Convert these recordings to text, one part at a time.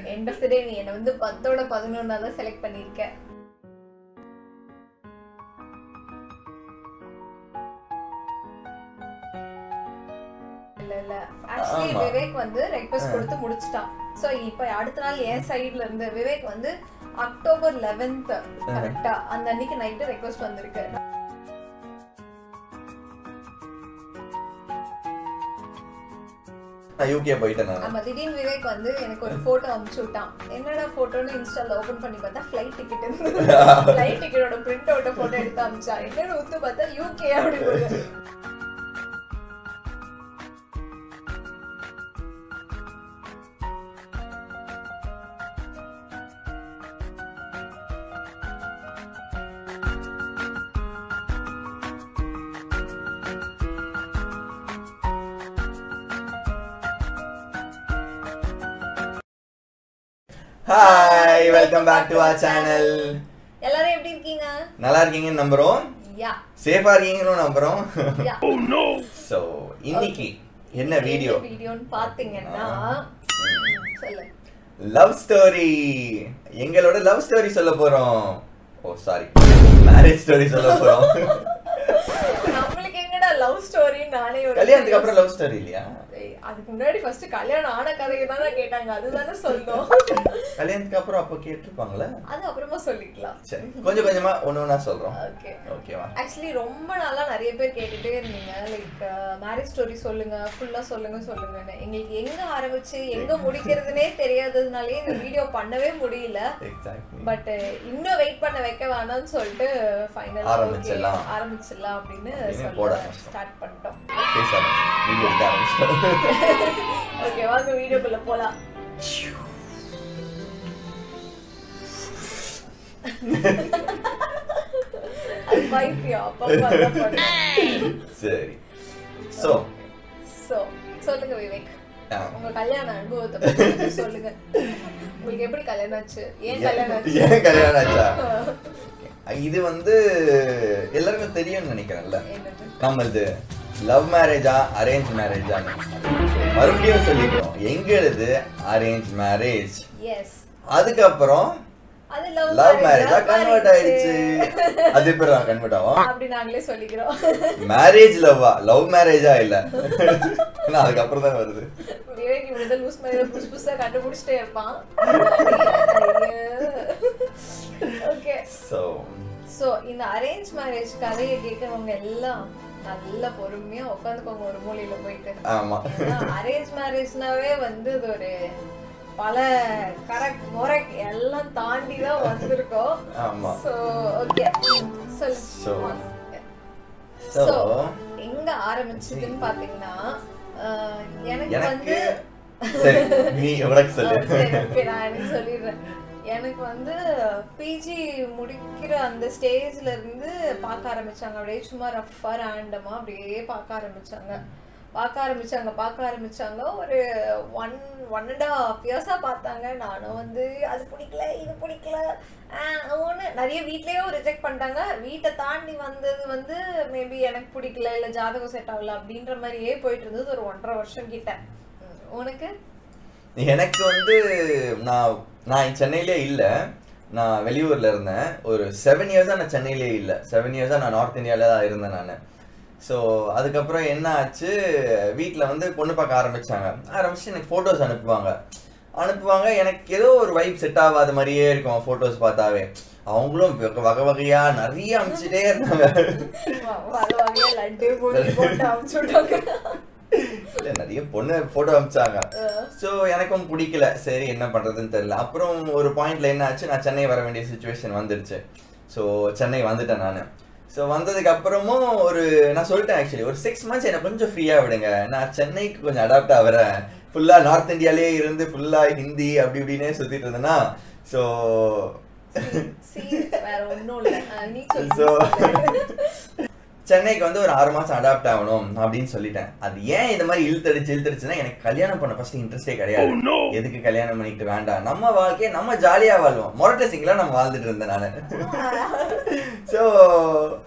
End of the day நீ என்னை வந்து பத்தோட பதினொன்னா தான் செலக்ட் பண்ணியிருக்க இல்ல இல்ல ஆக்சுவலி ஆமா. விவேக் வந்து ரெக்வஸ்ட் கொடுத்து முடிச்சிட்டான் சோ இப்போ அடுத்த நாள் என் சைடுல இருந்து விவேக் வந்து அக்டோபர் லெவன்த் கரெக்டா அந்த அன்னைக்கு நைட்டு ரெக்வஸ்ட் வந்திருக்கு நான் யூகே போயிட்டேன் நான் ஆமா திடீர்னு விவேக் வந்து எனக்கு ஒரு போட்டோ அனுப்பிச்சு விட்டான் என்னடா போட்டோன்னு இன்ஸ்டால ஓபன் பண்ணி பார்த்தா ஃபிளைட் டிக்கெட் இருந்தது ஃபிளைட் டிக்கெட்டோட பிரிண்ட் அவுட்ட போட்டோ எடுத்து அனுப்பிச்சா என்னன்னு உத்து பார்த்தா யூகே அப்படி போகுது hi welcome back to our channel எல்லாரும் எப்படி இருக்கீங்க நல்லா இருக்கீங்கன்னு நம்புறோம் யா சேஃபா இருக்கீங்கன்னு நம்புறோம் யா சோ இன்னைக்கு என்ன வீடியோ வீடியோன்னு பாத்தீங்கன்னா சொல்லு லவ் ஸ்டோரி எங்களோட லவ் ஸ்டோரி சொல்ல போறோம் ஓ சாரி மேரேஜ் ஸ்டோரி சொல்ல போறோம் நம்மளுக்கு எங்கடா லவ் ஸ்டோரி நானே ஒரு கல்யாணத்துக்கு அப்புறம் லவ் ஸ்டோரி இல்லையா ஏய், அதுக்கு முன்னாடி ஃபர்ஸ்ட் கல்யாணம் ஆன கதையை தானே கேட்டாங்க அதுதானே சொல்லணும் கல்யாணத்துக்கு அப்புறம் அப்போ கேட்டிருப்பாங்களே அது அப்புறமா சொல்லிக்கலாம் சரி கொஞ்சம் கொஞ்சமா ஒண்ணு ஒண்ணா சொல்றோம் ஓகே ஓகேவா ஆக்சுவலி ரொம்ப நாளா நிறைய பேர் கேட்டுட்டே இருந்தீங்க லைக் மேரேஜ் ஸ்டோரி சொல்லுங்க ஃபுல்லா சொல்லுங்க சொல்லுங்கன்னு எங்களுக்கு எங்க ஆரம்பிச்சு எங்க முடிக்கிறதுனே தெரியாததுனாலே இந்த வீடியோ பண்ணவே முடியல எக்ஸாக்ட்லி பட் இன்னும் வெயிட் பண்ண வைக்க வேணாம்னு சொல்லிட்டு ஃபைனல் ஆரம்பிச்சிடலாம். ஆரம்பிச்சிடலாம் அப்படின்னு அப்படின்னு போட சொல்ல ஆரம்பிச்சிட்டோம். ஸ்டார்ட் பண்ணிட்டோம் பேச ஆரம்பிச்சிட்டோம். வீடியோ எடுக்க ஆரம்பிச்சிட்டோம் ஓகே வாங்க வீடியோக்குள்ள போலாம் அது பைத்தியம் அப்பப்போ அதான் பண்ணும் சரி சோ சோ சொல்லுங்க விவேக் ஆ. உங்க கல்யாண அனுபவத்தை பத்தி கொஞ்சம் சொல்லுங்க உங்களுக்கு எப்படி கல்யாணம் ஆச்சு ஏன் கல்யாணம் ஆச்சு ஏன் கல்யாணம் ஆச்சா இது வந்து எல்லாருக்கும் தெரியும்னு நினைக்கிறேன்ல என்னது நம்மளது லவ் மேரேஜா அரேஞ்ச் மேரேஜா மறுபடியும் சொல்லிக்கிறோம் எங்களுது அரேஞ்ச் மேரேஜ் எஸ் அதுக்கப்புறம் அது லவ் லவ் மேரேஜா கன்வெர்ட் ஆயிடுச்சு அது எப்படி கன்வெர்ட் ஆகும் அப்படி நாங்களே சொல்லிக்கிறோம் மேரேஜ் லவ்வா லவ் மேரேஜா இல்ல ஏன்னா அதுக்கப்புறம் தான் வருது விவேக் இப்படிதான் லூஸ் மாதிரி புதுசு புதுசா கண்டுபிடிச்சிட்டே இருப்பான் ஓகே ஸோ சோ இந்த அரேஞ்ச் மேரேஜ் கதையை கேட்கறவங்க எல்லாம் நல்ல பொறுமையா உட்காந்துக்கோங்க ஒரு மூலையில போயிட்டு ஆமா அரேஞ்ச் மேரேஜ்னாவே வந்து இது ஒரு பல கரெக்ட் முறை எல்லாம் தாண்டி தான் வந்திருக்கோம் ஆமா சோ ஓகே சொல்லு So, So, ஸோ எங்க ஆரம்பிச்சதுன்னு பாத்தீங்கன்னா ஆஹ், எனக்கு எனக்கு வந்து சரி நீ உனக்கு சொல்லு Oh, சரி, okay, நான் எனக்கு சொல்லிடுறேன் எனக்கு வந்து பிஜி முடிக்கிற அந்த ஸ்டேஜ்ல இருந்து பார்க்க ஆரம்பிச்சாங்க அப்படியே சும்மா ரஃபா ரேண்டமா அப்படியே பார்க்க ஆரம்பிச்சாங்க பார்க்க ஆரம்பிச்சாங்க பார்க்க ஆரம்பிச்சாங்க ஒரு ஒன் ஒன் அண்ட் ஹாஃப் இயர்ஸா பார்த்தாங்க நானும் வந்து அது பிடிக்கல இது பிடிக்கல ஒன்று நிறைய வீட்லயும் ரிஜெக்ட் பண்ணிட்டாங்க வீட்டை தாண்டி வந்தது வந்து மேபி எனக்கு பிடிக்கல இல்லை ஜாதகம் செட் ஆகல அப்படின்ற மாதிரியே போயிட்டு இருந்தது ஒரு ஒன்றரை வருஷம் கிட்ட ம், உனக்கு எனக்கு வந்து நான் நான் சென்னையிலே இல்லை நான் வெளியூர்ல இருந்தேன் ஒரு செவன் இயர்ஸாக நான் சென்னையிலே இல்லை செவன் இயர்ஸாக நான் நார்த் இந்தியாவில தான் இருந்தேன் நான் ஸோ அதுக்கப்புறம் என்ன ஆச்சு வீட்டில் வந்து பொண்ணு பார்க்க ஆரம்பிச்சாங்க ஆரம்பிச்சு எனக்கு ஃபோட்டோஸ் அனுப்புவாங்க அனுப்புவாங்க எனக்கு ஏதோ ஒரு வைப் செட் ஆகாத மாதிரியே இருக்கும் ஃபோட்டோஸ் பார்த்தாவே அவங்களும் வகை வகை வகையா நிறைய அனுப்பிச்சிட்டே இருந்தாங்க வ- வகை வகையா லட்டு பூந்தி போட்டு அமுச்சு விட்டாங்க இல்ல நிறைய பொண்ணு ஃபோட்டோ அனுப்பிச்சாங்க ஸோ எனக்கும் பிடிக்கல சரி என்ன பண்றதுன்னு தெரியல அப்புறம் ஒரு பாயிண்ட்ல என்ன ஆச்சு நான் சென்னை வர வேண்டிய சுச்சுவேஷன் வந்துடுச்சு ஸோ சென்னை வந்துட்டேன் நான் ஸோ வந்ததுக்கு அப்புறமும் ஒரு நான் சொல்லிட்டேன் ஆக்சுவலி ஒரு சிக்ஸ் மந்த்ஸ் எனக்கு கொஞ்சம் ஃப்ரீயாக விடுங்க நான் சென்னைக்கு கொஞ்சம் அடாப்ட் ஆகிறேன் ஃபுல்லாக நார்த் இந்தியாலே இருந்து ஃபுல்லாக ஹிந்தி அப்படி இப்படின்னே சுற்றிட்டு இருந்தேன்னா ஸோ See, வேற ஒண்ணும் இல்ல அஹ் நீ சொல்லு, So- நீ சொல்லு. சென்னைக்கு வந்து ஒரு ஆறு மாசம் அடாப்ட் ஆகணும் அப்படின்னு சொல்லிட்டேன் அது ஏன் இந்த மாதிரி இழுத்தடிச்சு இழுத்தடிச்சுன்னா எனக்கு கல்யாணம் பண்ண ஃபர்ஸ்ட் இன்ட்ரெஸ்டே கிடையாது எதுக்கு கல்யாணம் பண்ணிட்டு வேண்டாம் நம்ம வாழ்க்கையை நம்ம ஜாலியா வாழ்வோம் மொரட்ட சிங்கிளா நம்ம வாழ்ந்துட்டு இருந்தேன் நானு ஸோ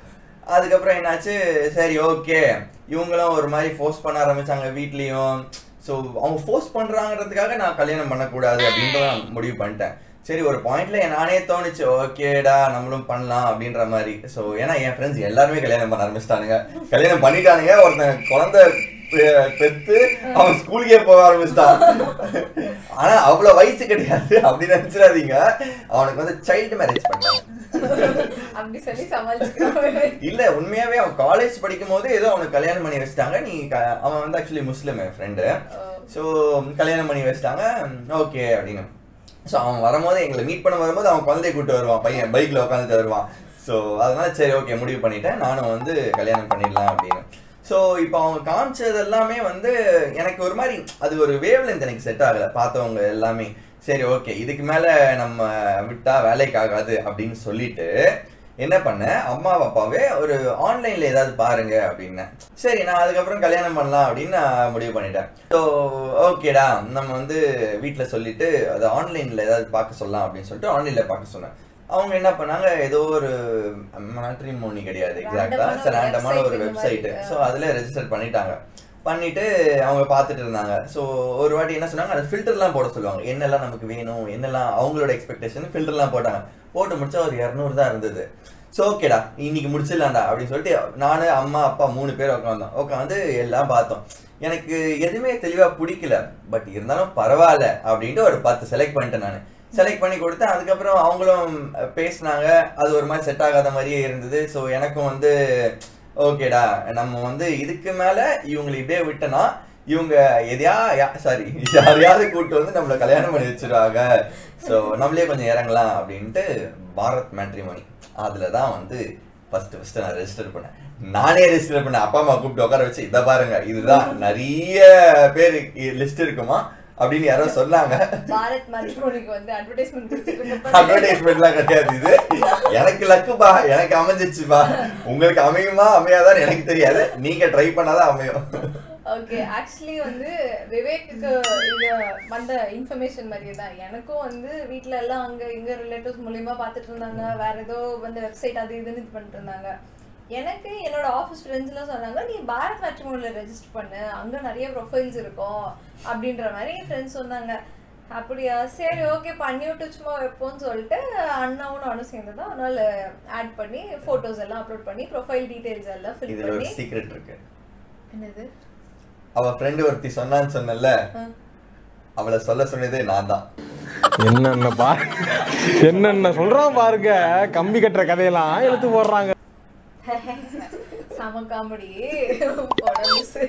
அதுக்கப்புறம் என்னாச்சு சரி ஓகே இவங்களும் ஒரு மாதிரி ஃபோர்ஸ் பண்ண ஆரம்பிச்சாங்க வீட்லயும் ஸோ அவங்க ஃபோர்ஸ் பண்றாங்கன்றதுக்காக நான் கல்யாணம் பண்ணக்கூடாது அப்படின்ற நான் முடிவு பண்ணிட்டேன் சரி ஒரு பாயிண்ட்ல நானே தோணுச்சு ஓகேடா நம்மளும் பண்ணலாம் அப்படின்ற மாதிரி ஸோ ஏன்னா என் ஃப்ரெண்ட்ஸ் எல்லாருமே கல்யாணம் பண்ண ஆரம்பிச்சிட்டானுங்க கல்யாணம் பண்ணிட்டானுங்க ஒருத்தன் குழந்தை பெ- பெத்து அவன் ஸ்கூலுக்கே போக ஆரம்பிச்சிட்டான் ஆனா அவ்வளவு வயசு கிடையாது அப்படி நினைச்சிடாதீங்க அவனுக்கு வந்து சைல்டு மேரேஜ் பண்ணாங்க அப்படி சொல்லி சமாளிச்சுக்கிறோம் இல்ல உண்மையாவே அவன் காலேஜ் படிக்கும் போது ஏதோ அவனுக்கு கல்யாணம் பண்ணி வச்சிட்டாங்க நீ க- அவன் வந்து ஆக்சுவலி முஸ்லிம் என் ஃப்ரெண்டு ஸோ கல்யாணம் பண்ணி வச்சிட்டாங்க ஓகே அப்படின்னு ஸோ அவன் வரும்போது எங்களை மீட் பண்ண வரும்போது அவன் குழந்தைய கூட்டு வருவான் பையன் பைக்ல உட்காந்துட்டு வருவான் ஸோ அதனால சரி ஓகே முடிவு பண்ணிட்டேன் நானும் வந்து கல்யாணம் பண்ணிடலாம் அப்படின்னு ஸோ இப்போ அவங்க காமிச்சது எல்லாமே வந்து எனக்கு ஒரு மாதிரி அது ஒரு வேவ் லென்த் எனக்கு செட் ஆகல பார்த்தவங்க எல்லாமே சரி ஓகே இதுக்கு மேல நம்ம விட்டா வேலைக்கு ஆகாது அப்படின்னு சொல்லிட்டு என்ன பண்ணேன் அம்மா அப்பாவே ஒரு ஆன்லைன்ல ஏதாவது பாருங்க அப்படின்னேன் சரி நான் அதுக்கப்புறம் கல்யாணம் பண்ணலாம் அப்படின்னு நான் முடிவு பண்ணிட்டேன் ஸோ ஓகேடா நம்ம வந்து வீட்டில் சொல்லிட்டு அது ஆன்லைன்ல ஏதாவது பார்க்க சொல்லலாம் அப்படின்னு சொல்லிட்டு ஆன்லைன்ல பார்க்க சொன்னேன் அவங்க என்ன பண்ணாங்க ஏதோ ஒரு மேட்ரிமோனி கிடையாது எக்ஸாக்டா Random-ஆன ஒரு ரேண்டமான ஒரு website இந்த வெப்சைட் மாதிரி. ஸோ அதில் ரெஜிஸ்டர் பண்ணிட்டாங்க பண்ணிட்டு அவங்க பார்த்துட்டு இருந்தாங்க ஸோ ஒரு வாட்டி என்ன சொன்னாங்க அது ஃபில்டர்லாம் போட சொல்லுவாங்க என்னெல்லாம் நமக்கு வேணும் என்னெல்லாம் அவங்களோட எக்ஸ்பெக்டேஷன் ஃபில்டர்லாம் போட்டாங்க போட்டு முடிச்சா ஒரு இரநூறு தான் இருந்தது ஸோ ஓகேடா இன்னைக்கு முடிச்சிடலாம்டா அப்படின்னு சொல்லிட்டு நானு அம்மா அப்பா மூணு பேர் உட்காந்தோம் உட்காந்து எல்லாம் பார்த்தோம் எனக்கு எதுவுமே தெளிவாக பிடிக்கல பட் இருந்தாலும் பரவாயில்ல அப்படின்ட்டு ஒரு பத்து செலக்ட் பண்ணிட்டேன் நான் செலக்ட் பண்ணி கொடுத்தேன் அதுக்கப்புறம் அவங்களும் பேசினாங்க அது ஒரு மாதிரி செட் ஆகாத மாதிரியே இருந்தது ஸோ எனக்கும் வந்து ஓகேடா நம்ம வந்து இதுக்கு மேல இவங்களை இப்படியே விட்டனா இவங்க எதையா சாரி யாரையாவது கூட்டு வந்து நம்மள கல்யாணம் பண்ணி வச்சிருவாங்க ஸோ நம்மளே கொஞ்சம் இறங்கலாம் அப்படின்ட்டு பாரத் மேட்ரிமோனி அதில் தான் வந்து ஃபர்ஸ்ட் ஃபர்ஸ்ட் நான் ரெஜிஸ்டர் பண்ணேன் நானே ரெஜிஸ்டர் பண்ணேன் அப்பா அம்மா கூப்பிட்டு உட்கார வச்சு இதை பாருங்க இதுதான் நிறைய பேர் லிஸ்ட் இருக்குமா அப்படின்னு யாரோ சொன்னாங்க பாரத் மேட்ரிமோனிக்கு வந்து அட்வர்டைஸ்மெண்ட் கொடுத்துட்டு அட்வர்டைஸ்மெண்ட்லாம் கிடையாது இது எனக்கு லக்குப்பா எனக்கு அமைஞ்சிச்சுப்பா உங்களுக்கு அமையுமா அமையாதான்னு எனக்கு தெரியாது நீங்க ட்ரை பண்ணாதான் அமையும் ஓகே ஆக்சுவலி வந்து விவேக்கு இது வந்த இன்ஃபர்மேஷன் மாதிரியே தான் எனக்கும் வந்து வீட்ல எல்லாம் அங்க இங்க ரிலேட்டிவ்ஸ் மூலியமா பார்த்துட்டு இருந்தாங்க வேற ஏதோ வந்து வெப்சைட் அது இதுன்னு இது பண்ணிட்டு இருந்தாங்க எனக்கு என்னோட ஆஃபீஸ் ஃப்ரெண்ட்ஸ்லாம் சொன்னாங்க நீ பாரத் மேட்ரிமோனியில் ரெஜிஸ்டர் பண்ணு அங்க நிறைய ப்ரொஃபைல்ஸ் இருக்கும் அப்படின்ற மாதிரி என் ஃப்ரெண்ட்ஸ் சொன்னாங்க அப்படியா சரி ஓகே பண்ணி விட்டு சும்மா வைப்போம்னு சொல்லிட்டு அண்ணாவும் நானும் சேர்ந்து தான் அதனால ஆட் பண்ணி ஃபோட்டோஸ் எல்லாம் அப்லோட் பண்ணி ப்ரொஃபைல் டீடைல்ஸ் எல்லாம் ஃபில் இதுல ஒரு பண்ணி சீக்ரெட் இருக்கு என்னது அவ ஃப்ரெண்டு ஒருத்தி சொன்னான்னு சொன்னல ஆ. அவளை சொல்ல சொன்னதே நான் தான் என்னென்ன பா என்னென்ன சொல்றான் பாருங்க கம்பி கட்டுற கதையெல்லாம் எடுத்து போடுறாங்க செம காமெடி உடம்பு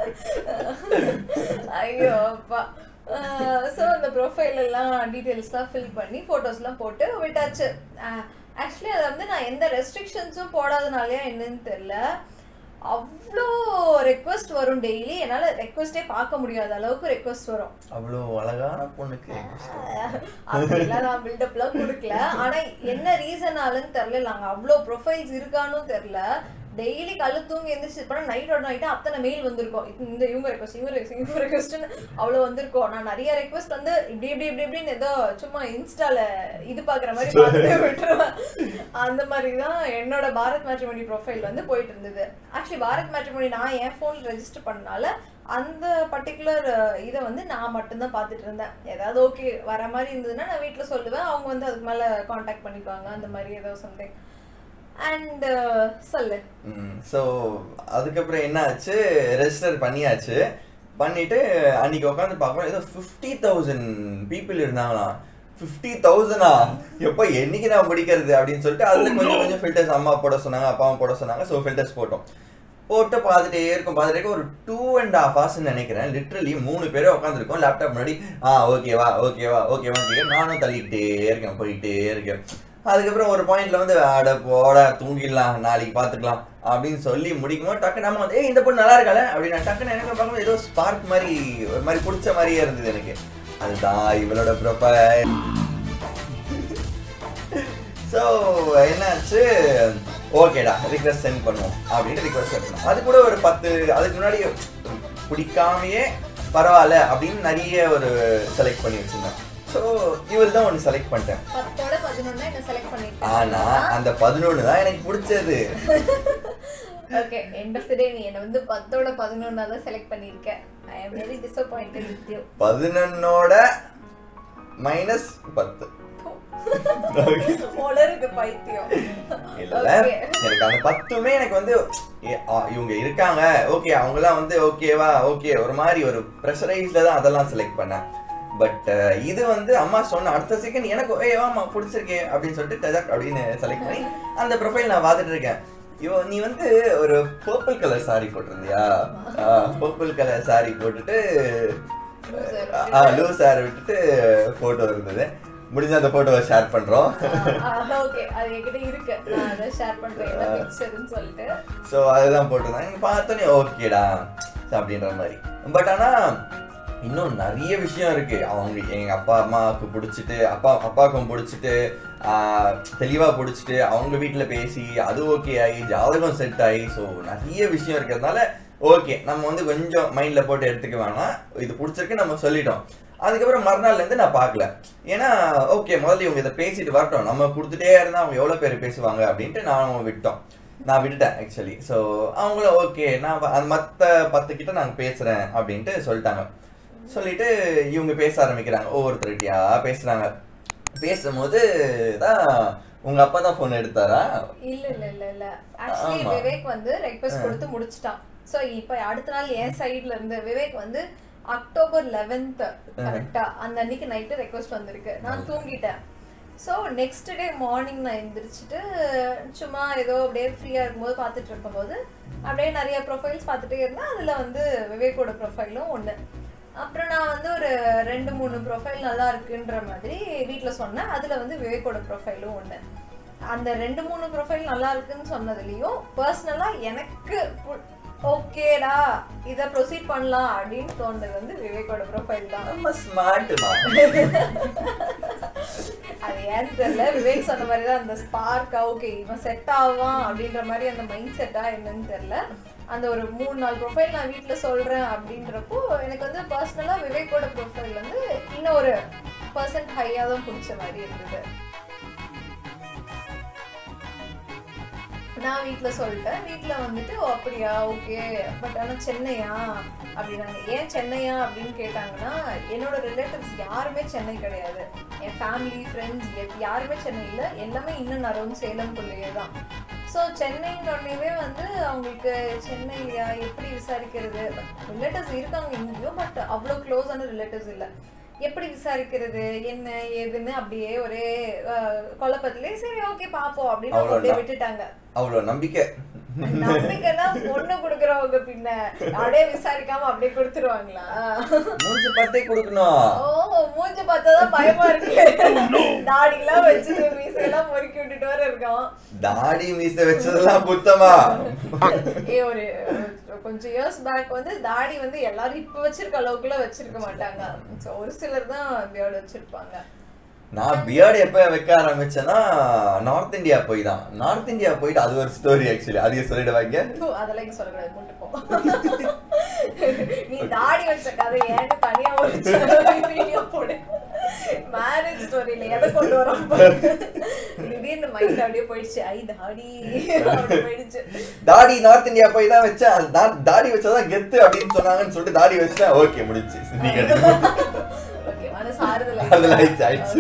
ஐயோ அப்பா ஸோ அந்த ப்ரொஃபைல் எல்லாம் டீட்டெயில்ஸ்லாம் ஃபில் பண்ணி ஃபோட்டோஸ்லாம் போட்டு விட்டாச்சு ஆக்சுவலி அதை வந்து நான் எந்த ரெஸ்ட்ரிக்ஷன்ஸும் போடாதனாலயா என்னன்னு தெரில அவ்வளோ ரெக்வஸ்ட் வரும் டெய்லி என்னால் ரெக்வஸ்டே பார்க்க முடியாத அளவுக்கு ரெக்வஸ்ட் வரும் அவ்வளோ அழகான பொண்ணுக்கு அப்படிலாம் நான் பில்டப்லாம் கொடுக்கல ஆனா என்ன ரீசனாலன்னு தெரியல நாங்க அவ்வளோ ப்ரொஃபைல்ஸ் இருக்கானும் தெரியல டெய்லி கல்லு தூங்கி எந்திரிச்சு பண்ண நைட்டோட நைட்டா அத்தனை மெயில் வந்திருக்கும் இது- இந்த இவங்க ரெக்வஸ்ட் இவங்க request, இவங்க ரெக்வஸ்ட்னு அவ்வளோ வந்திருக்கும் நான் நிறைய ரெக்வஸ்ட் வந்து இப்படி இப்படி இப்படி இப்படின்னு ஏதோ சும்மா இன்ஸ்டால இது பாக்குற மாதிரி பார்த்துட்டு விட்டுருவேன் அந்த மாதிரி தான் என்னோட பாரத் மேட்ரிமோனி ப்ரொஃபைல் வந்து போயிட்டு இருந்தது ஆக்சுவலி பாரத் மேட்ரிமோனி நான் என் ஃபோனில் ரெஜிஸ்டர் பண்ணனால அந்த பர்டிகுலர் இதை வந்து நான் மட்டும்தான் பார்த்துட்டு இருந்தேன் ஏதாவது ஓகே வர மாதிரி இருந்ததுன்னா நான் வீட்டில் சொல்லுவேன் அவங்க வந்து அதுக்கு மேலே காண்டாக்ட் பண்ணிக்குவாங்க அந்த மாதிரி ஏதோ சம்திங் அண்ட் சொல்லு ஸோ அதுக்கப்புறம் என்ன ஆச்சு ரெஜிஸ்டர் பண்ணியாச்சு பண்ணிட்டு அன்னைக்கு உட்காந்து பார்க்குறோம் ஏதோ ஃபிஃப்டி தௌசண்ட் பீப்புள் இருந்தாங்களாம் ஃபிஃப்டி தௌசண்டா எப்போ என்னைக்கு நான் முடிக்கிறது அப்படின்னு சொல்லிட்டு அதில் கொஞ்சம் கொஞ்சம் ஃபில்டர்ஸ் அம்மா போட சொன்னாங்க அப்பாவும் போட சொன்னாங்க ஸோ ஃபில்டர்ஸ் போட்டோம் போட்டு பார்த்துட்டே இருக்கும் பார்த்துட்டே இருக்கும் ஒரு டூ அண்ட் ஹாஃப் ஹவர்ஸ் நினைக்கிறேன் லிட்ரலி மூணு பேரே உட்காந்துருக்கோம் லேப்டாப் முன்னாடி ஆ ஓகேவா ஓகேவா ஓகேவா கேட்க நானும் தள்ளிக்கிட்டே இருக்கேன் போயிட்டே இருக்கேன் அதுக்கப்புறம் ஒரு பாயிண்ட்ல வந்து அட போட தூங்கிடலாம் நாளைக்கு பார்த்துக்கலாம் அப்படின்னு சொல்லி முடிக்கும்போது டக்கு நம்ம வந்து ஏய் இந்த பொண்ணு நல்லா இருக்கால அப்படின்னு டக்குன்னு எனக்கு பார்க்கும்போது ஏதோ ஸ்பார்க் மாதிரி ஒரு மாதிரி பிடிச்ச மாதிரியே இருந்தது எனக்கு அதுதான் இவளோட ப்ரொஃபைல் ஸோ என்னாச்சு ஓகேடா ரிக்வஸ்ட் சென்ட் பண்ணுவோம் அப்படின்ட்டு ரிக்வஸ்ட் சென்ட் பண்ணுவோம் அது கூட ஒரு பத்து அதுக்கு முன்னாடி பிடிக்காமையே பரவாயில்ல அப்படின்னு நிறைய ஒரு செலக்ட் பண்ணி வச்சிருந்தேன் ஸோ இவள் தான் ஒன்று செலக்ட் பண்ணிட்டேன் பத்தோட பதினொன்னா என்ன செலக்ட் ஆனா பண்ணிருக்கேன் அந்த பதினொன்று தான் எனக்கு பிடிச்சது okay end of the day நீ என்ன வந்து பத்தோட பதினொன்னா தான் செலக்ட் பண்ணியிருக்க I am very disappointed with you பதினொன்னோட மைனஸ் பத்து உளறுது பைத்தியம் இல்ல Okay. எனக்கு அந்த பத்துமே எனக்கு வந்து ஏ, ஆ, இவங்க இருக்காங்க ஓகே அவங்கலாம் வந்து ஓகேவா ஓகே ஒரு மாதிரி ஒரு ப்ரெஷரைஸ்ல தான் அதெல்லாம் செலக்ட் பண்ணேன் பட் இது வந்து அம்மா சொன்ன அடுத்த செகண்ட் எனக்கு ஏ ஆமா பிடிச்சிருக்கே அப்படின்னு சொல்லிட்டு டஜக் அப்படின்னு செலக்ட் பண்ணி அந்த ப்ரொஃபைல் நான் பார்த்துட்டு இருக்கேன் இவ நீ வந்து ஒரு பர்பிள் கலர் saree போட்டிருந்தியா பர்பிள் கலர் saree போட்டுட்டு லூ சார் விட்டுட்டு போட்டோ இருந்தது முடிஞ்ச அந்த போட்டோவை ஷேர் பண்றோம் ஓகே அது என்கிட்ட இருக்கு நான் அதை ஷேர் பண்றேன் என்ன பிக்சர்னு சொல்லிட்டு ஸோ அதுதான் போட்டிருந்தாங்க நீங்க பார்த்தோன்னே ஓகேடா அப்படின்ற மாதிரி பட் ஆனா இன்னும் நிறைய விஷயம் இருக்கு அவங்க எங்க அப்பா அம்மாவுக்கு பிடிச்சிட்டு அப்பா அப்பாவுக்கும் பிடிச்சிட்டு ஆஹ், தெளிவா பிடிச்சிட்டு அவங்க வீட்டில் பேசி அது ஓகே ஆகி ஜாதகம் செட் ஆகி ஸோ நிறைய விஷயம் இருக்கிறதுனால ஓகே நம்ம வந்து கொஞ்சம் மைண்ட்ல போட்டு எடுத்துக்க வேணாம் இது பிடிச்சிருக்கு நம்ம சொல்லிட்டோம் அதுக்கப்புறம் மறுநாள்ல இருந்து நான் பார்க்கல ஏன்னா ஓகே முதல்ல இவங்க இதை பேசிட்டு வரட்டும் நம்ம கொடுத்துட்டே இருந்தா அவங்க எவ்வளவு பேர் பேசுவாங்க அப்படின்ட்டு நான் விட்டோம் நான் விட்டுட்டேன் ஆக்சுவலி ஸோ அவங்களும் ஓகே நான் வ- அந்த மற்ற பத்து கிட்ட நாங்கள் பேசுறேன் அப்படின்ட்டு சொல்லிட்டாங்க சொல்லிட்டு இவங்க பேச ஆரம்பிக்கிறாங்க ஒவ்வொருத்தருக்கிட்டயா பேசுறாங்க பேசும்போது தான் உங்க அப்பா தான் ஃபோன் எடுத்தாரா இல்ல இல்ல இல்ல இல்ல ஆக்சுவலி ஆமா. விவேக் வந்து ரெக்வெஸ்ட் கொடுத்து முடிச்சிட்டான் சோ இப்போ அடுத்த நாள் என் சைடுல இருந்து விவேக் வந்து அக்டோபர் லெவன்த் கரெக்டா அந்த அன்னைக்கு நைட்டு ரெக்வெஸ்ட் வந்திருக்கு நான் தூங்கிட்டேன் ஸோ நெக்ஸ்ட் டே மார்னிங் நான் எந்திரிச்சிட்டு சும்மா ஏதோ அப்படியே ஃப்ரீயாக இருக்கும்போது பார்த்துட்டு இருக்கும்போது அப்படியே நிறைய ப்ரொஃபைல்ஸ் பார்த்துட்டே இருந்தேன் அதில் வந்து விவேக்கோட ப்ரொஃபைலும் ஒன்று அப்புறம் நான் வந்து ஒரு ரெண்டு மூணு ப்ரொஃபைல் நல்லா இருக்குன்ற மாதிரி வீட்டில் சொன்னேன் அதில் வந்து விவேக்கோட ப்ரொஃபைலும் ஒன்று அந்த ரெண்டு மூணு ப்ரொஃபைல் நல்லா இருக்குன்னு சொன்னதுலயும் பர்சனலா எனக்கு ஓகேடா இத ப்ரொசீட் பண்ணலாம் அப்படின்னு தோணுது வந்து விவேக்கோட ப்ரொஃபைல் தான் நம்ம ஸ்மார்ட்டுமா அது ஏன்னு தெரியல விவேக் சொன்ன மாதிரி தான் அந்த ஸ்பார்க்கா ஓகே இவன் செட் ஆவான் அப்படின்ற மாதிரி அந்த மைண்ட் செட்டா என்னன்னு தெரியல அந்த ஒரு மூணு நாலு ப்ரொஃபைல் நான் வீட்டில் சொல்றேன் அப்படின்றப்போ எனக்கு வந்து பர்சனலா விவேக்கோட ப்ரொஃபைல் வந்து இன்னும் ஒரு பர்சன்ட் ஹையாக தான் பிடிச்ச மாதிரி இருந்தது நான் வீட்டில் சொல்லிட்டேன் வீட்டில் வந்துட்டு ஓ அப்படியா ஓகே பட் ஆனால் சென்னையா அப்படின்னாங்க ஏன் சென்னையா அப்படின்னு கேட்டாங்கன்னா என்னோட ரிலேட்டிவ்ஸ் யாருமே சென்னை கிடையாது என் ஃபேமிலி ஃப்ரெண்ட்ஸ் யாருமே சென்னை இல்லை எல்லாமே இன்னும் நரவும் சேலம்குள்ளேயே தான் ஸோ சென்னைன்னொடனேவே வந்து அவங்களுக்கு சென்னையா எப்படி விசாரிக்கிறது ரிலேட்டிவ்ஸ் இருக்காங்க இங்கேயும் பட் அவ்வளோ க்ளோஸான ரிலேட்டிவ்ஸ் இல்லை எப்படி விசாரிக்கிறது என்ன ஏதுன்னு அப்படியே ஒரே அஹ், குழப்பத்திலே சரி ஓகே பாப்போம் அப்படின்னு அவங்க அப்படியே அவ்வளவுதான். விட்டுட்டாங்க அவ்வளோ நம்பிக்கை நம்பிக்கைன்னா பொண்ணு குடுக்குறவங்க பின்ன அப்படியே விசாரிக்காம அப்படியே கொடுத்துருவாங்களா மூஞ்சி பார்த்தே கொடுக்கணும் ஓ மூஞ்ச பார்த்தாதான் பயமா இருக்கு தாடி எல்லாம் வச்சுட்டு மீசையெல்லாம் முறுக்கி விட்டுட்டு வர இருக்கான் தாடி மீச வச்சதெல்லாம் குத்தமா ஏ ஒரு கொஞ்சம் இயர்ஸ் பேக் வந்து தாடி வந்து எல்லாரும் இப்ப வச்சிருக்க அளவுக்குலாம் வச்சிருக்க மாட்டாங்க So, ஒரு சிலர் தான் பியர்டு வச்சிருப்பாங்க நான் பியர்டு எப்ப வைக்க ஆரம்பிச்சேன்னா நார்த் இந்தியா போய் தான் நார்த் இந்தியா போயிட்டு அது ஒரு ஸ்டோரி ஆக்சுவலி அதையும் சொல்லிடுவாங்க தூ, அதெல்லாம் இங்க சொல்லக்கூடாது கொண்டு போ நீ தாடி வச்ச கதை ஏன்னு தனியா ஒரு வீடியோ போடு மேரேஜ் ஸ்டோரியில எதை கொண்டு வரோம் திடீர்னு மைண்ட் அப்படியே போயிடுச்சு ஐ தாடி அப்படி போயிடுச்சு தாடி நார்த் இந்தியா போய் தான் வச்சேன் அது நான் தாடி வச்சாதான் கெத்து அப்படின்னு சொன்னாங்கன்னு சொல்லிட்டு தாடி வச்சேன் ஓகே முடிச்சு நீங்க ஓகே மனசு ஆறுதல் ஆறுதல் ஆயிடுச்சு, ஆயிடுச்சு.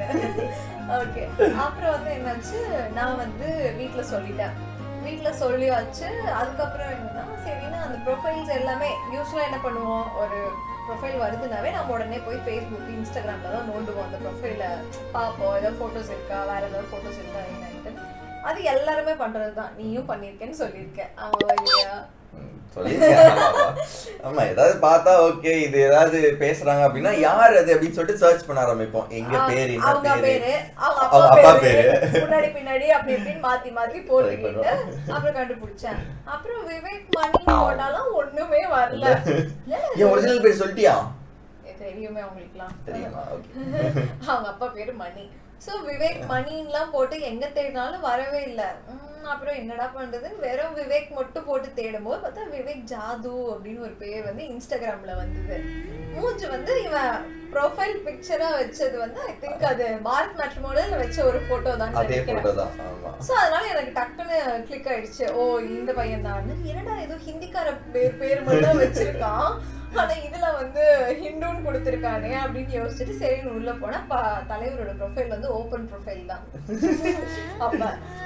ஓகே அப்புறம் வந்து என்னாச்சு நான் வந்து வீட்ல சொல்லிட்டேன் வீட்ல சொல்லியாச்சு அதுக்கப்புறம் என்னன்னா சரின்னா அந்த ப்ரொஃபைல்ஸ் எல்லாமே யூஸ்வலாக என்ன பண்ணுவோம் ஒரு ப்ரொஃபைல் வருதுனாவே நம்ம உடனே போய் ஃபேஸ்புக் இன்ஸ்டாகிராம்ல தான் நோண்டுவோம் அந்த ப்ரொஃபைல பார்ப்போம் ஏதாவது ஃபோட்டோஸ் இருக்கா வேற ஏதாவது ஃபோட்டோஸ் இருக்கா என்னன்ட்டு அது எல்லாருமே பண்றது தான் நீயும் பண்ணியிருக்கேன்னு சொல்லியிருக்கேன் ஆமாவா இல்லையா சொல்லிருக்கேன் ஆமாவா? ஆமா ஏதாவது பார்த்தா ஓகே இது ஏதாவது பேசுறாங்க அப்படின்னா யார் அது அப்படின்னு சொல்லிட்டு சர்ச் பண்ண ஆரம்பிப்போம் எங்க ஆ, பேர் என்ன அவங்க பேரு பேரு அவங்க அவங்க அப்பா அப்பா பேரு பேரு. முன்னாடி பின்னாடி அப்படி இப்படின்னு மாத்தி மாத்தி போட்டுக்கிட்டு அப்புறம் கண்டுபிடிச்சேன் அப்புறம் விவேக் மணி போட்டாலும் ஒண்ணுமே வரல என் ஒரிஜினல் பேர் சொல்லிட்டியா ஏ, தெரியுமே அவங்களுக்குலாம் தெரியுமா ஓகே அவங்க அப்பா பேரு மணி சோ விவேக் மணின்லாம் போட்டு எங்க தேடினாலும் வரவே இல்ல உம், அப்புறம் என்னடா பண்றதுன்னு வெறும் விவேக் மட்டும் போட்டு தேடும் போது பார்த்தா விவேக் ஜாது அப்படின்னு ஒரு பேர் வந்து இன்ஸ்டாகிராம்ல வந்தது மூஞ்சி வந்து இவன் ப்ரொஃபைல் பிக்சரா வச்சது வந்து ஐ திங்க் அது பாரத் மேட்ரிமோனியல்ல வச்ச ஒரு போட்டோ தான் அதே நினைக்கிறேன் போட்டோ தான் ஆமா சோ அதனால எனக்கு டக்குன்னு கிளிக் ஆயிடுச்சு ஓ இந்த பையன் தான் என்னடா ஏதோ ஹிந்திக்கார பேர் பேர் மட்டும் வச்சிருக்கான் ஆனா இதுல வந்து ஹிந்துன்னு கொடுத்துருக்கானே அப்படின்னு யோசிச்சுட்டு சரின்னு உள்ள போனா ப- தலைவரோட ப்ரொஃபைல் வந்து ஓப்பன் ப்ரொஃபைல் தான் அப்ப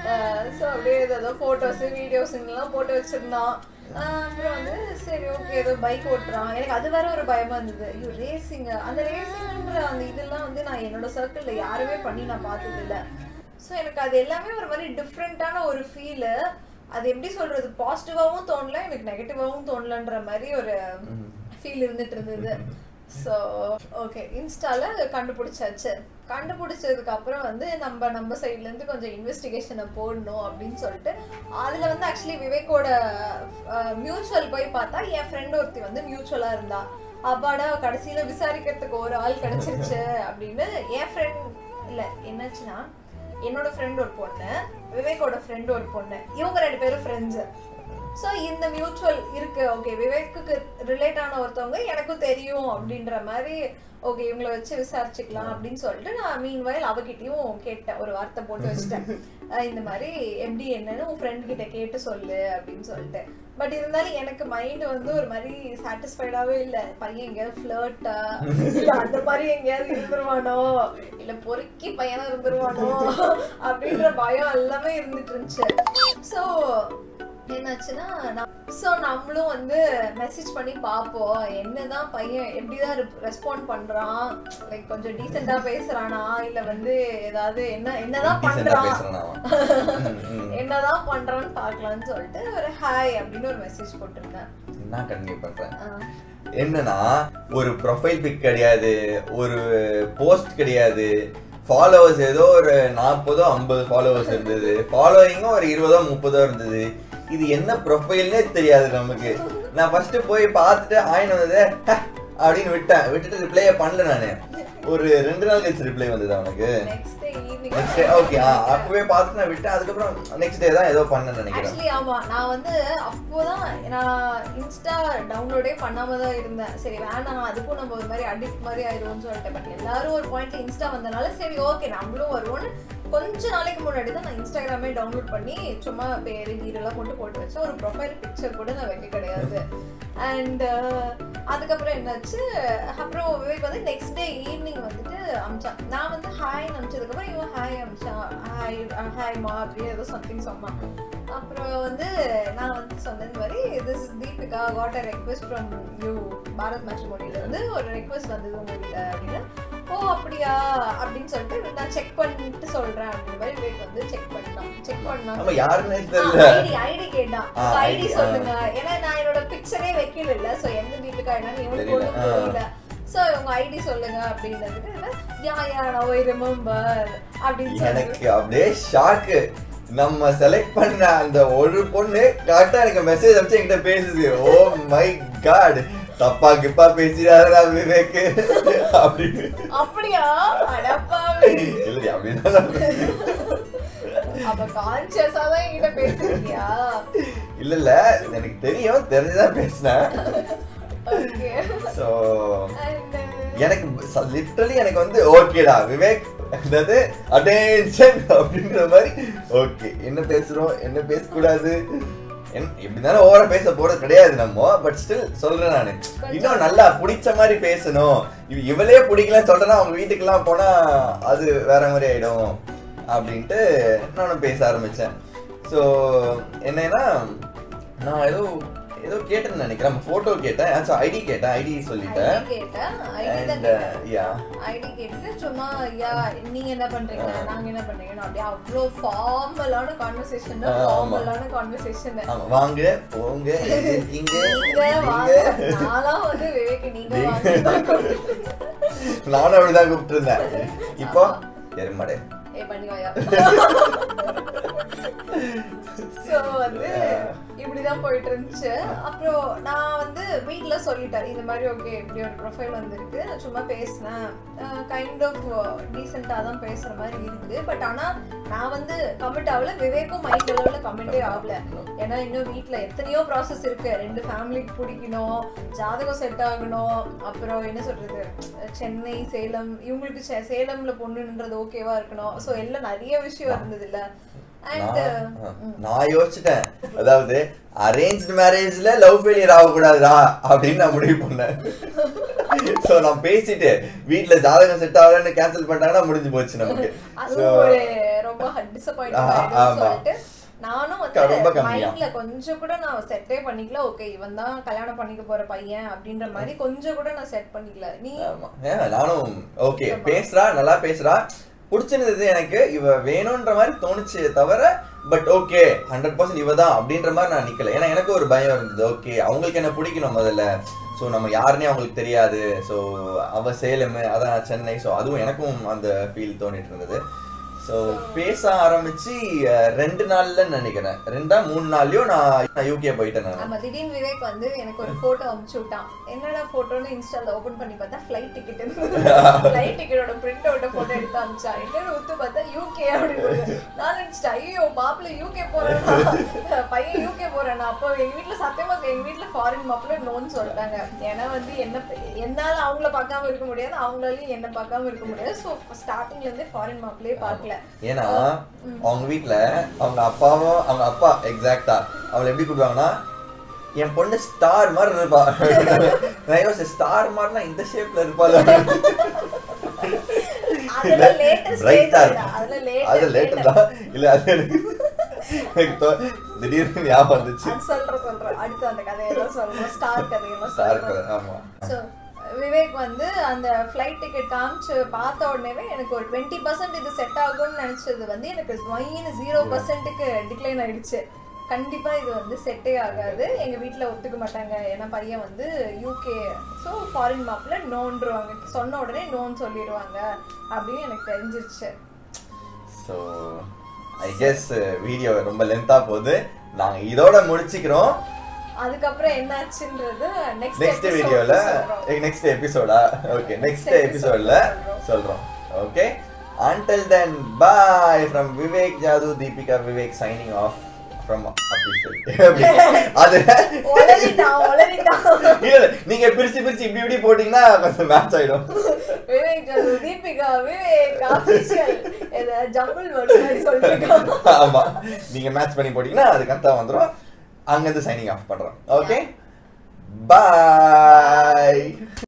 ஸோ அப்படியே ஏதோ போட்டோஸ் வீடியோஸ் எல்லாம் போட்டு வச்சிருந்தான் ஆஹ் அப்புறம் வந்து சரி ஓகே ஏதோ பைக் ஓட்டுறான் எனக்கு அது வேற ஒரு பயமா இருந்தது ஐயோ ரேசிங் அந்த ரேசிங்ன்ற அந்த இதெல்லாம் வந்து நான் என்னோட சர்க்கிள்ல யாருமே பண்ணி நான் பார்த்தது இல்ல ஸோ எனக்கு அது எல்லாமே ஒரு மாதிரி டிஃப்ரெண்ட்டான ஒரு ஃபீலு அது எப்படி சொல்றது பாசிட்டிவாகவும் தோணல எனக்கு நெகட்டிவாகவும் தோணலன்ற மாதிரி ஒரு ஃபீல் இருந்துட்டு இருந்தது ஸோ ஓகே இன்ஸ்டால கண்டுபிடிச்சாச்சு கண்டுபிடிச்சதுக்கு அப்புறம் வந்து நம்ம நம்ம சைட்ல இருந்து கொஞ்சம் இன்வெஸ்டிகேஷனை போடணும் அப்படின்னு சொல்லிட்டு அதுல வந்து ஆக்சுவலி விவேக்கோட மியூச்சுவல் போய் பார்த்தா என் ஃப்ரெண்ட் ஒருத்தி வந்து மியூச்சுவலா இருந்தா அப்பாடா கடைசியில விசாரிக்கிறதுக்கு ஒரு ஆள் கிடைச்சிருச்சு அப்படின்னு என் ஃப்ரெண்ட் இல்ல என்னாச்சுன்னா என்னோட ஃப்ரெண்ட் ஒரு பொண்ணு விவேக்கோட ஃப்ரெண்ட் ஒரு பொண்ணு இவங்க ரெண்டு பேரும் ஃப்ரெண்ட்ஸ் ஸோ இந்த மியூச்சுவல் இருக்கு ஓகே விவேக்குக்கு ரிலேட் ஆன ஒருத்தவங்க எனக்கும் தெரியும் அப்படின்ற மாதிரி ஓகே இவங்கள வச்சு விசாரிச்சுக்கலாம் அப்படின்னு சொல்லிட்டு நான் மீன் வயல் அவகிட்டயும் கேட்டேன் ஒரு வார்த்தை போட்டு வச்சுட்டேன் அஹ் இந்த மாதிரி எப்படி என்னன்னு உன் ஃப்ரெண்ட் கிட்ட கேட்டு சொல்லு அப்படின்னு சொல்லிட்டு பட் இருந்தாலும் எனக்கு மைண்ட் வந்து ஒரு மாதிரி சாட்டிஸ்ஃபைடாவே இல்ல பையன் எங்கேயாவது ஃபிளர்ட்டா இல்ல அந்த மாதிரி எங்கேயாவது இருந்துருவானோ இல்ல பொறுக்கி பையனா இருந்துருவானோ அப்படின்ற பயம் எல்லாமே இருந்துட்டு இருந்துச்சு ஸோ என்னாச்சுன்னா ஸோ நம்மளும் வந்து மெசேஜ் பண்ணி பார்ப்போம் என்னதான் பையன் எப்படிதான் ரெஸ்பாண்ட் பண்றான் லைக் கொஞ்சம் டீசெண்டா பேசுறானா இல்ல வந்து ஏதாவது என்ன என்னதான் டீசெண்டா பண்றான் பேசுறேன் அவன் ம், ம். என்னதான் பண்றான்னு பார்க்கலாம்னு சொல்லிட்டு ஒரு ஹாய் அப்படின்னு ஒரு மெசேஜ் போட்டிருந்தேன் நான் கண்டினியூ பண்றேன் ஆஹ் என்னன்னா ஒரு ப்ரொஃபைல் பிக் கிடையாது ஒரு போஸ்ட் கிடையாது ஃபாலோவர்ஸ் ஏதோ ஒரு நாற்பதோ ஐம்பது ஃபாலோவர்ஸ் இருந்தது ஃபாலோயிங்கும் ஒரு இருபதோ முப்பதோ இருந்தது இது என்ன ப்ரொஃபைல்னே தெரியாது நமக்கு நான் ஃபர்ஸ்ட் போய் பார்த்துட்டு ஆயின் வந்தது "ஹ" அப்படின்னு விட்டேன் விட்டுட்டு ரிப்ளையே பண்ணல நானு ஒரு ரெண்டு நாள் கழிச்சு ரிப்ளை வந்தது அவனுக்கு next day evening next day okay அப்பவே பார்த்துட்டு நான் விட்டேன் அதுக்கப்புறம் நெக்ஸ்ட் டே தான் ஏதோ பண்ணேன்னு நினைக்கிறேன் ஆக்சுவலி ஆமா நான் வந்து அப்போதான் நான் இன்ஸ்டா டவுன்லோடே பண்ணாம தான் இருந்தேன் சரி வேணாம் அதுக்கும் நம்ம ஒரு மாதிரி அடிக்ட் மாதிரி ஆயிடுவோம்னு சொல்லிட்டு பட் எல்லாரும் ஒரு பாயிண்ட்ல இன்ஸ்டா வந்தனால சரி ஓகே நம்மளும் வருவோம்னு கொஞ்ச நாளைக்கு முன்னாடி தான் நான் இன்ஸ்டாகிராமே டவுன்லோட் பண்ணி சும்மா பேரு வீடெல்லாம் போட்டு போட்டு வச்சேன் ஒரு ப்ரொஃபைல் பிக்சர் கூட நான் வைக்க கிடையாது அண்ட் அதுக்கப்புறம் என்னாச்சு அப்புறம் விவேக் வந்து நெக்ஸ்ட் டே ஈவினிங் வந்துட்டு அமிச்சான் நான் வந்து ஹாய் அமிச்சதுக்கப்புறம் இவன் ஹாய் அமிச்சான் ஹாய் ஹாய்மா அப்படின்னு ஏதோ சம்திங் சொன்னான் அப்புறம் வந்து நான் வந்து சொன்ன இந்த மாதிரி this is Deepika what a request from you Bharat மேட்ரிமோனியில இருந்து ஒரு ரெக்வெஸ்ட் வந்தது உங்ககிட்ட அப்படின்னு ஓ அப்படியா அப்படின்னு சொல்லிட்டு நான் செக் பண்ணிட்டு சொல்றேன் அப்படின்ற மாதிரி விவேக் வந்து செக் பண்ணான் செக் பண்ணான் நம்ம யாருன்னே தெரியல ஐடி ஐடி கேட்டான் ஆ, ஐடி ID, சொல்லுங்க ஏன்னா நான் என்னோட பிக்சரே வைக்கல இல்ல சோ எந்த தீபிகா என்னன்னு இவனுக்கு தெரியல, ஒண்ணும் ஆ. தெரியல சோ உங்க ஐடி சொல்லுங்க அப்படின்றதுக்கு யா யா நோ ரிமெம்பர் அப்படின்னு சொல்லி எனக்கு அப்படியே ஷாக்கு நம்ம செலக்ட் பண்ண அந்த ஒரு பொண்ணு கரெக்டா எனக்கு மெசேஜ் அனுப்பிச்சு என்கிட்ட பேசுது ஓ மை காட் தப்பா கிப்பா பேசிடாதடா விவேக் அப்படின்னு அப்படியா அடப்பாவி இல்லையா அப்படிதான் அப்ப கான்சியஸா தான் என்கிட்ட பேசுறியா இல்ல இல்ல எனக்கு தெரியும் தெரிஞ்சுதான் பேசினேன் ஓகே ஸோ அண்ட் எனக்கு லிட்டரலி எனக்கு வந்து ஓகேடா விவேக் அதாவது அட்டென்ஷன் அப்படின்ற மாதிரி ஓகே என்ன பேசுறோம் என்ன பேசக்கூடாது என்- எப்படினாலும் ஓவரா பேச போறது கிடையாது நம்ம பட் ஸ்டில் சொல்றேன் நானு இன்னும் நல்லா பிடிச்ச மாதிரி பேசணும் இவ- இவளே பிடிக்கலன்னு சொல்றேன்னா அவங்க வீட்டுக்கெல்லாம் போனா அது வேற மாதிரி ஆயிடும் அப்படின்ட்டு நானும் பேச ஆரம்பிச்சேன் ஸோ என்னன்னா நான் ஏதோ ஏதோ கேட்டேன்னு நினைக்கிறேன் போட்டோ கேட்டேன் ஐடி கேட்டேன் ஐடி சொல்லிட்டேன் ஐடி கேட்டேன் ஐடி தான் அண்ட் கேட்டேன் யா ஐடி கேட்டுட்டு சும்மா ஐயா நீங்க என்ன பண்றீங்க நாங்க என்ன பண்றீங்கன்னு அப்படியே அவ்வளோ ஃபார்மலான கான்வர்சேஷன் ஆமா. ஃபார்மலான கான்வர்சேஷன் ஆமா வாங்க போங்க எங்க இருக்கீங்க நீங்க வாங்க நீங்க நான்லாம் வந்து விவேக் நீங்க நீங்க. வாங்க தான் கூப்பிட்டு- நானும் அப்படிதான் கூப்பிட்டு இருந்தேன் இப்போ எருமாடு ஏ பண்ணி வாயா சோ வந்து இப்படிதான் போயிட்டு இருந்துச்சு அப்புறம் நான் வந்து வீட்ல சொல்லிட்டேன் இந்த மாதிரி ஓகே இப்படி ஒரு ப்ரொஃபைல் வந்திருக்கு நான் சும்மா பேசினேன் கைண்ட் ஆஃப் டீசெண்டா தான் பேசுற மாதிரி இருக்குது பட் ஆனா நான் வந்து கமெண்ட் ஆகல விவேக்கும் மைண்ட் லெவல்ல கமெண்டே ஆகல ஏன்னா இன்னும் வீட்ல எத்தனையோ ப்ராசஸ் இருக்கு ரெண்டு ஃபேமிலிக்கு பிடிக்கணும் ஜாதகம் செட் ஆகணும் அப்புறம் என்ன சொல்றது சென்னை சேலம் இவங்களுக்கு சே- சேலம்ல பொண்ணுன்றது ஓகேவா இருக்கணும் ஸோ எல்லாம் நிறைய விஷயம் இருந்தது இல்ல And, நான் uh, ஆ, நான் யோசிச்சிட்டேன் அதாவது அரேஞ்ச் மேரேஜ்ல லவ் ஃபெயிலியர் ஆகக்கூடாதா அப்படின்னு நான் முடிவு பண்ணேன் சோ நான் பேசிட்டு வீட்ல ஜாதகம் செட் ஆகலன்னு கேன்சல் பண்ணிட்டாங்கன்னா முடிஞ்சு போச்சு நமக்கு அது So, ஒரு ரொம்ப டிசப்பாயிண்ட் ஆ, ஆமா. சொல்லிட்டு நானும் ரொம்ப வந்து கம்மியா. மைண்ட்ல கொஞ்சம் கூட நான் செட்டே பண்ணிக்கல ஓகே இவன் தான் கல்யாணம் பண்ணிக்க போற பையன் அப்படின்ற மாதிரி கொஞ்சம் கூட நான் செட் பண்ணிக்கல நீ ஆமா ஏன் நானும் ஓகே பேசுறா நல்லா பேசுறா பிடிச்சிருந்தது எனக்கு இவ வேணும்ன்ற மாதிரி தோணுச்சு தவிர பட் ஓகே ஹண்ட்ரட் பர்சன்ட் இவ தான் அப்படின்ற மாதிரி நான் நிக்கல ஏன்னா எனக்கு ஒரு பயம் இருந்தது ஓகே அவங்களுக்கு என்ன பிடிக்கணும் முதல்ல ஸோ நம்ம யாருன்னே அவங்களுக்கு தெரியாது ஸோ அவ சேலம் அதான் சென்னை ஸோ அதுவும் எனக்கும் அந்த ஃபீல் தோணிட்டு இருந்தது ஸோ பேச ஆரம்பிச்சு அஹ், ரெண்டு நாள்ல நினைக்கிறேன் ரெண்டா மூணு நாள்லயும் நான் யூகே போயிட்டேன் நான் ஆமா திடீர்னு விவேக் வந்து எனக்கு ஒரு போட்டோ அனுப்பிச்சு விட்டான் என்னடா போட்டோன்னு இன்ஸ்டால ஓபன் பண்ணி பார்த்தா ஃபிளைட் டிக்கெட் ஃபிளைட் டிக்கெட்டோட பிரிண்ட் அவுட்ட போட்டோ எடுத்து அனுப்பிச்சா என்னன்னு உத்து பார்த்தா யூகே அப்படின்னு நான் நினைச்சிட்டேன் ஐயோ மாப்பிள்ள யூகே போறேன்னா பையன் யூகே போறேன்னா அப்போ எங்க வீட்ல சத்தியமா எங்க வீட்ல ஃபாரின் மாப்பிள்ள நோன்னு சொல்லிட்டாங்க ஏன்னா வந்து என்ன என்னால அவங்கள பார்க்காம இருக்க முடியாது அவங்களாலையும் என்ன பார்க்காம இருக்க முடியாது ஸோ ஸ்டார்டிங்ல இருந்தே ஃபாரின் மாப்பிள்ளையே பார்க்கல ஏன்னா அவங்க வீட்ல அவங்க அப்பாவும் அவங்க அப்பா எக்ஸாக்டா அவளை எப்படி கூப்பிடுவாங்கன்னா என் பொண்ணு ஸ்டார் மாதிரி இருப்பா நான் யோசிச்சேன் ஸ்டார் மாதிரினா இந்த ஷேப்ல இருப்பாள் அதெல்லாம் latest பிரைட்டா later தான். அதெல்லாம் later, அது later. லேட்டர் தான் இல்ல அது எனக்கு எனக்கு தோ- திடீர்னு ஞாபகம் வந்துச்சு அது சொல்றேன் சொல்றேன் அடுத்து அந்த கதையெல்லாம் சொல்றோம் ஸ்டார் கதையெல்லாம் ஸ்டார் சொல்றோம் ஆமா ஸோ விவேக் வந்து அந்த ஃப்ளைட் டிக்கெட் காமிச்சு பார்த்த உடனே எனக்கு ஒரு டுவெண்ட்டி பர்சன்ட் இது செட் ஆகும்னு நினைச்சது வந்து எனக்கு ஸ்வைன்னு ஜீரோ பர்சன்ட்டுக்கு டிக்ளைன் ஆயிடுச்சு கண்டிப்பா இது வந்து செட்டே ஆகாது எங்க வீட்ல ஒத்துக்க மாட்டாங்க ஏன்னா பையன் வந்து யூகே ஸோ ஃபாரின் மாப்பிள்ள நோன்றுவாங்க சொன்ன உடனே நோன்னு சொல்லிடுவாங்க அப்படின்னு எனக்கு தெரிஞ்சிருச்சு ஸோ ஐ கெஸ் வீடியோ ரொம்ப லென்த்தா போகுது நாங்க இதோட முடிச்சுக்கிறோம் அதுக்கப்புறம் என்னாச்சுன்றது நெக்ஸ்ட் நெக்ஸ்ட் வீடியோல நெக்ஸ்ட் எபிசோடா ஓகே நெக்ஸ்ட் episode எபிசோட்ல சொல்றோம். சொல்றோம் okay until then bye from Vivek Jadu Deepika Vivek signing off from official அது ஒளரிட்டான் ஒளரிட்டான் இல்ல இல்ல, நீங்க பிரிச்சு பிரிச்சு இப்படி இப்படி போட்டீங்கன்னா கொஞ்சம் மேட்ச் ஆயிடும் விவேக் ஜாது, தீபிகா விவேக் அபிஷியல் இத ஜம்பிள் வேர்ட்ஸ் மாதிரி சொல்லிருக்காங்க ஆமா நீங்க மேட்ச் பண்ணி போட்டீங்கன்னா அது கரெக்டா வந்துரும் அங்க இருந்து சைனிங் ஆஃப் பண்றோம் ஓகே பாய்